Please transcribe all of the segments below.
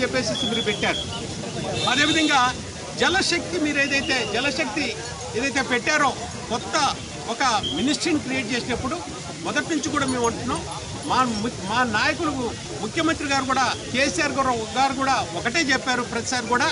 చెప్పేసి మీరు పెట్టారు అదేవిధంగా జలశక్తి మీరు ఏదైతే జలశక్తి ఏదైతే పెట్టారో కొత్త ఒక మినిస్ట్రీని క్రియేట్ చేసినప్పుడు మొదటి నుంచి కూడా మేము అంటున్నాం మా ము- మా నాయకులు ముఖ్యమంత్రి గారు కూడా కేసీఆర్ గారు గారు కూడా ఒకటే చెప్పారు ప్రతిసారి కూడా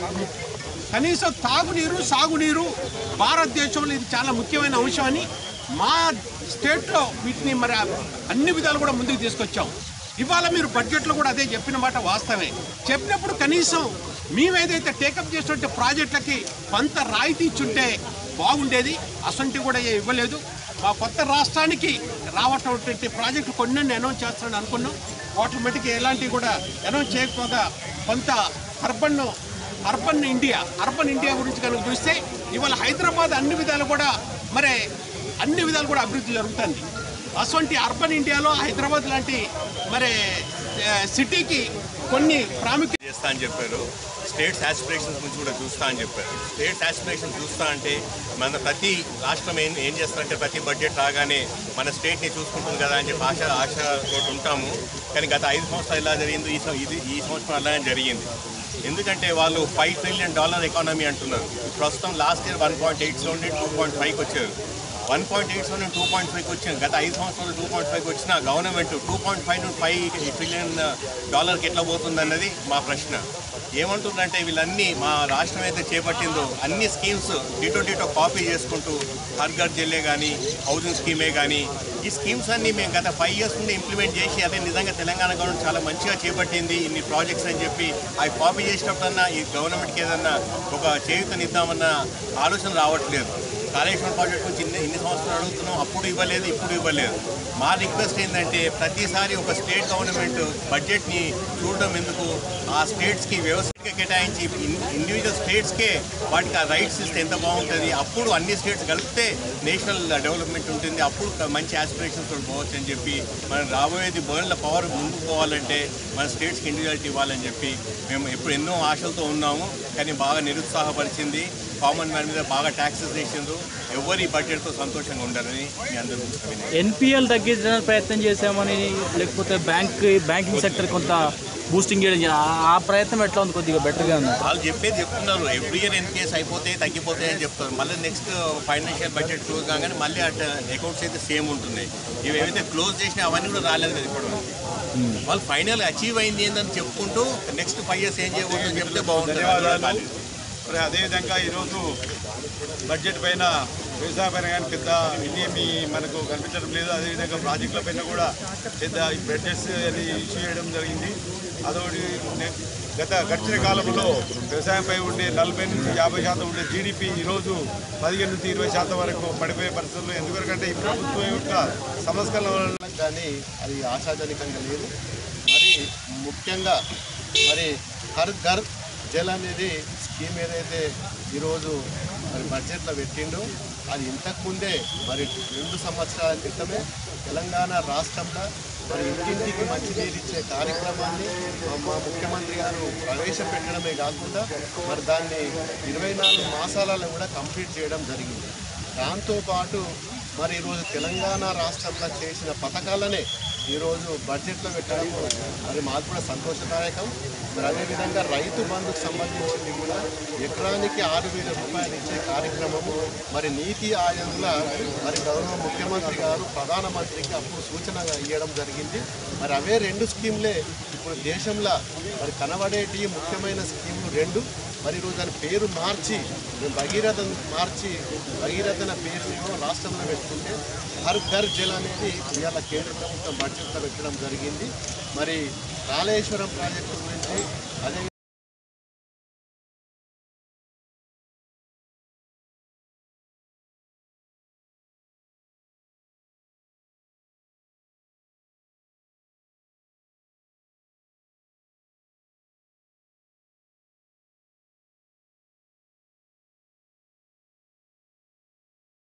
కనీసం తాగునీరు సాగునీరు భారతదేశంలో ఇది చాలా ముఖ్యమైన అంశం అని మా స్టేట్లో వీటిని మరి అన్ని విధాలు కూడా ముందుకు తీసుకొచ్చాం ఇవాళ మీరు బడ్జెట్లో కూడా అదే చెప్పిన మాట వాస్తవమే చెప్పినప్పుడు కనీసం మేమేదైతే టేకప్ చేసినట్టు ప్రాజెక్టులకి కొంత రాయితీ ఇచ్చుంటే బాగుండేది అసంటి కూడా ఏ ఇవ్వలేదు మా కొత్త రాష్ట్రానికి రావటటువంటి ప్రాజెక్టులు కొన్ని అనౌన్స్ చేస్తానని అనుకున్నాం ఆటోమేటిక్గా ఎలాంటివి కూడా అనౌన్స్ చేయకపోగా కొంత urban urban India urban India గురించి కనుక చూస్తే ఇవాళ హైదరాబాద్ అన్ని విధాలు కూడా మరి అన్ని విధాలు కూడా అభివృద్ధి జరుగుతుంది అటువంటి అర్బన్ ఇండియాలో హైదరాబాద్ లాంటి మరి ఆ, సిటీకి కొన్ని ప్రాముఖ్యత చేస్తా అని చెప్పారు స్టేట్స్ ఆస్పిరేషన్స్ గురించి కూడా చూస్తా అని చెప్పారు స్టేట్స్ ఆస్పిరేషన్స్ చూస్తా అంటే మన ప్రతి రాష్ట్రం ఏం ఏం చేస్తారంటే ప్రతి బడ్జెట్ రాగానే మన స్టేట్ని చూసుకుంటుంది కదా అని చెప్పి ఆశ ఆశతో ఉంటాము కానీ గత ఐదు సంవత్సరాలు ఇలా జరిగింది ఈ సం- ఇది ఈ సంవత్సరం అలానే జరిగింది ఎందుకంటే వాళ్ళు ఫైవ్ ట్రిలియన్ డాలర్ ఎకానమీ అంటున్నారు ప్రస్తుతం last year one point eights నుండి టూ పాయింట్ ఫైవ్కి వచ్చారు వన్ పాయింట్ ఎయిట్ నుండి టూ పాయింట్ ఫైవ్కి వచ్చింది గత ఐదు సంవత్సరాలు టూ పాయింట్ ఫైవ్కి వచ్చిన గవర్నమెంట్ టూ పాయింట్ ఫైవ్ నుండి ఫైవ్ ట్రిలియన్ డాలర్కి ఎట్లా పోతుందన్నది మా ప్రశ్న ఏమంటుందంటే వీళ్ళన్నీ మా రాష్ట్రం అయితే చేపట్టిందో అన్ని స్కీమ్స్ డీటో డీటో కాపీ చేసుకుంటూ హర్ ఘర్ జల్లే కానీ హౌసింగ్ స్కీమే కానీ ఈ స్కీమ్స్ అన్ని మేము గత ఫైవ్ ఇయర్స్ నుండి ఇంప్లిమెంట్ చేసి అదే నిజంగా తెలంగాణ గవర్నమెంట్ చాలా మంచిగా చేపట్టింది ఇన్ని ప్రాజెక్ట్స్ అని చెప్పి అవి కాపీ చేసినప్పుడన్నా ఈ గవర్నమెంట్కి ఏదన్నా ఒక చేయూతనిద్దామన్న ఆలోచన రావట్లేదు కాళేశ్వరం ప్రాజెక్ట్ గురించి ఇన్ని ఇన్ని సంవత్సరాలు అడుగుతున్నాం అప్పుడు ఇవ్వలేదు ఇప్పుడు ఇవ్వలేదు మా రిక్వెస్ట్ ఏంటంటే ప్రతిసారి ఒక స్టేట్ గవర్నమెంట్ బడ్జెట్ని చూడడం ఎందుకు ఆ స్టేట్స్కి వ్యవస్థగా కేటాయించి ఇన్- ఇండివిజువల్ స్టేట్స్కే వాటికి ఆ రైట్స్ ఇస్తే ఎంత బాగుంటుంది అప్పుడు అన్ని స్టేట్స్ కలిపితే నేషనల్ డెవలప్మెంట్ ఉంటుంది అప్పుడు క- మంచి ఆస్పిరేషన్స్ తోటి పోవచ్చు అని చెప్పి మనం రాబోయేది బర్న్ల పవర్ ముందుకు పోవాలంటే మన స్టేట్స్కి ఇండివిజువాలిటీ ఇవ్వాలని చెప్పి మేము ఎప్పుడు ఎన్నో ఆశలతో ఉన్నాము కానీ బాగా నిరుత్సాహపరిచింది కామన్ మ్యాన్ మీద బాగా ట్యాక్సెస్ వేసిండ్రు ఎవరి బడ్జెట్తో సంతోషంగా ఉండాలని మీ అందరూ వినయం. ఎన్పిఎల్ తగ్గించడానికి ప్రయత్నం చేశామని లేకపోతే బ్యాంక్ బ్యాంకింగ్ సెక్టర్ కొంత బూస్టింగ్ చేయడం జరిగింది. ఆ- ఆ ప్రయత్నం ఎట్లా ఉంది కొద్దిగా బెటర్గా ఉంది వాళ్ళు చెప్పేది చెప్తున్నారు ఎవ్రీ ఇయర్ ఎన్పిఎస్ అయిపోతాయి తగ్గిపోతాయి అని చెప్తారు మళ్ళీ నెక్స్ట్ ఫైనాన్షియల్ బడ్జెట్ క్లోజ్ కాగానే మళ్ళీ అట్ అకౌంట్స్ అయితే సేమ్ ఉంటున్నాయి ఇవి ఏవైతే క్లోజ్ చేసినా అవన్నీ కూడా రాలేదు కదా ఇప్పుడు వాళ్ళు ఫైనల్ అచీవ్ అయింది ఏందని చెప్పుకుంటూ నెక్స్ట్ ఫైవ్ ఇయర్స్ ఏం చేయబోతుందో చెప్తే ధన్యవాదాలు బాగుంటుంది మరి అదేవిధంగా ఈరోజు బడ్జెట్ పైన వ్యవసాయ పైన కానీ పెద్ద ఇదేమి మనకు కనిపించడం లేదు అదేవిధంగా ప్రాజెక్టుల పైన కూడా పెద్ద బడ్జెట్స్ అని ఇష్యూ చేయడం జరిగింది అదొకటి నె- గత గడిచిన కాలంలో వ్యవసాయంపై ఉండే నలభై నుంచి యాభై శాతం ఉండే జీడిపి ఈరోజు పదిహేను నుంచి ఇరవై శాతం వరకు పడిపోయే పరిస్థితుల్లో ఎందుకంటే ఈ ప్రభుత్వం యొక్క సంస్కరణ వలన కానీ అది ఆశాజనకంగా లేదు మరి ముఖ్యంగా మరి హర్ ఘర్ జల్ అనేది స్కీమ్ ఏదైతే ఈరోజు మరి బడ్జెట్లో పెట్టిండో అది ఇంతకుముందే మరి రెండు సంవత్సరాల క్రితమే తెలంగాణ రాష్ట్రంలో మరి ఇంటింటికి మంచినీరు ఇచ్చే కార్యక్రమాన్ని మా- మా ముఖ్యమంత్రి గారు ప్రవేశపెట్టడమే కాకుండా మరి దాన్ని ఇరవై నాలుగు మాసాలలో కూడా కంప్లీట్ చేయడం జరిగింది దాంతోపాటు మరి ఈరోజు తెలంగాణ రాష్ట్రంలో చేసిన పథకాలనే ఈరోజు బడ్జెట్లో పెట్టడం మరి మాకు కూడా సంతోషదాయకం మరి అదేవిధంగా రైతు బంధుకు సంబంధించింది కూడా ఎకరానికి ఆరు వేల రూపాయలు ఇచ్చే కార్యక్రమము మరి నీతి ఆయోగ్లో మరి గౌరవ ముఖ్యమంత్రి గారు ప్రధానమంత్రికి అప్పుడు సూచనగా ఇవ్వడం జరిగింది మరి అవే రెండు స్కీమ్లే ఇప్పుడు దేశంలో మరి కనబడేటి ముఖ్యమైన స్కీములు రెండు మరి ఈరోజు దాని పేరు మార్చి మేము భగీరథ మార్చి భగీరథ అనే పేరు మేము రాష్ట్రంలో పెట్టుకుంటే హర్ ఘర్ జల్ అనేది ఇవాళ కేంద్ర ప్రభుత్వం బడ్జెట్లో పెట్టడం జరిగింది మరి కాళేశ్వరం ప్రాజెక్టు గురించి అదే